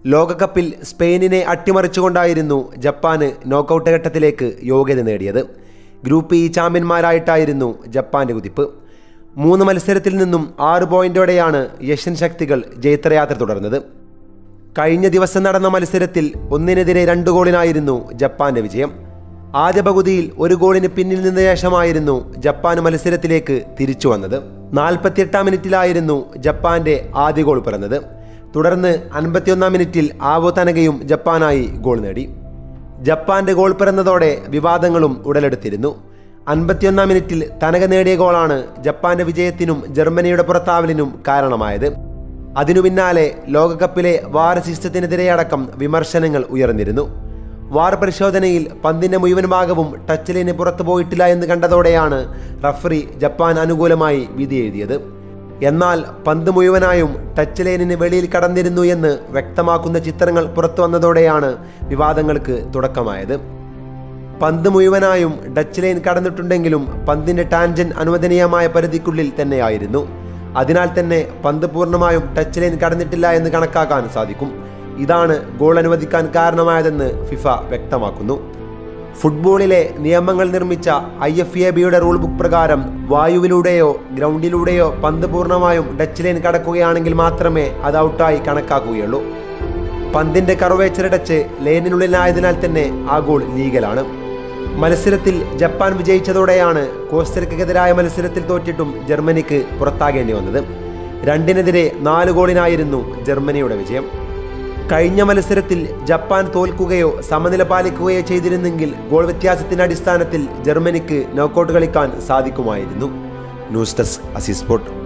ലോകകപ്പിൽ സ്പെയിനിനെ അട്ടിമറിച്ചുകൊണ്ടായിരുന്നു ജപ്പാന് നോക്കൌട്ട് ഘട്ടത്തിലേക്ക് യോഗ്യത നേടിയത് ഗ്രൂപ്പ് ഇ ചാമ്പ്യന്മാരായിട്ടായിരുന്നു ജപ്പാന്റെ കുതിപ്പ് മൂന്ന് മത്സരത്തിൽ നിന്നും ആറ് പോയിന്റോടെയാണ് യശൻ ശക്തികൾ ജൈത്രയാത്ര തുടർന്നത് കഴിഞ്ഞ ദിവസം നടന്ന മത്സരത്തിൽ ഒന്നിനെതിരെ രണ്ട് ഗോളിനായിരുന്നു ജപ്പാന്റെ വിജയം ആദ്യ പകുതിയിൽ ഒരു ഗോളിന് പിന്നിൽ നിന്ന ശേഷമായിരുന്നു ജപ്പാൻ മത്സരത്തിലേക്ക് തിരിച്ചു വന്നത് നാൽപ്പത്തിയെട്ടാം മിനിറ്റിലായിരുന്നു ജപ്പാന്റെ ആദ്യ ഗോൾ പിറന്നത് തുടർന്ന് അൻപത്തിയൊന്നാം മിനിറ്റിൽ ആവോ തനകയും ജപ്പാനായി ഗോൾ നേടി ജപ്പാന്റെ ഗോൾ പിറന്നതോടെ വിവാദങ്ങളും ഉടലെടുത്തിരുന്നു അൻപത്തിയൊന്നാം മിനിറ്റിൽ തനക നേടിയ ഗോളാണ് ജപ്പാന്റെ വിജയത്തിനും ജർമ്മനിയുടെ പുറത്താവലിനും കാരണമായത് അതിനു പിന്നാലെ ലോകകപ്പിലെ വാർ സിസ്റ്റത്തിനെതിരെ അടക്കം വിമർശനങ്ങൾ ഉയർന്നിരുന്നു വാർ പരിശോധനയിൽ പന്തിന്റെ മുഴുവൻ ഭാഗവും ടച്ച് ലൈന് പുറത്തു പോയിട്ടില്ല എന്ന് കണ്ടതോടെയാണ് റഫറി ജപ്പാൻ അനുകൂലമായി വിധി എഴുതിയത് എന്നാൽ പന്ത് മുഴുവനായും ടച്ച് ലൈനിന് വെളിയിൽ കടന്നിരുന്നു എന്ന് വ്യക്തമാക്കുന്ന ചിത്രങ്ങൾ പുറത്തു വന്നതോടെയാണ് വിവാദങ്ങൾക്ക് തുടക്കമായത് പന്ത് മുഴുവനായും ഡച്ച് ലൈൻ കടന്നിട്ടുണ്ടെങ്കിലും പന്തിന്റെ ടാൻജൻ അനുവദനീയമായ പരിധിക്കുള്ളിൽ തന്നെയായിരുന്നു അതിനാൽ തന്നെ പന്ത് പൂർണ്ണമായും ടച്ച് ലൈൻ കടന്നിട്ടില്ല എന്ന് കണക്കാക്കാൻ സാധിക്കും ഇതാണ് ഗോൾ അനുവദിക്കാൻ കാരണമായതെന്ന് ഫിഫ വ്യക്തമാക്കുന്നു ഫുട്ബോളിലെ നിയമങ്ങൾ നിർമ്മിച്ച ഐ എഫ് എ ബിയുടെ റൂൾ ബുക്ക് പ്രകാരം വായുവിലൂടെയോ ഗ്രൗണ്ടിലൂടെയോ പന്ത് പൂർണ്ണമായും ഡച്ച് ലൈൻ കടക്കുകയാണെങ്കിൽ മാത്രമേ അത് ഔട്ടായി കണക്കാക്കുകയുള്ളൂ പന്തിന്റെ കർവേച്ചർ ടച്ച് ലൈനിനുള്ളിലായതിനാൽ തന്നെ ആ ഗോൾ ലീഗലാണ് മത്സരത്തിൽ ജപ്പാൻ വിജയിച്ചതോടെയാണ് കോസ്റ്ററിക്കെതിരായ മത്സരത്തിൽ തോറ്റിട്ടും ജർമ്മനിക്ക് പുറത്താകേണ്ടി വന്നത് രണ്ടിനെതിരെ നാല് ഗോളിനായിരുന്നു ജർമ്മനിയുടെ വിജയം കഴിഞ്ഞ മത്സരത്തിൽ ജപ്പാൻ തോൽക്കുകയോ സമനില പാലിക്കുകയോ ചെയ്തിരുന്നെങ്കിൽ ഗോൾ വ്യത്യാസത്തിന്റെ അടിസ്ഥാനത്തിൽ ജർമ്മനിക്ക് നോക്കൌട്ട് കളിക്കാൻ സാധിക്കുമായിരുന്നു ന്യൂസ് ഡെസ്ക് അസി സ്പോർട്ട്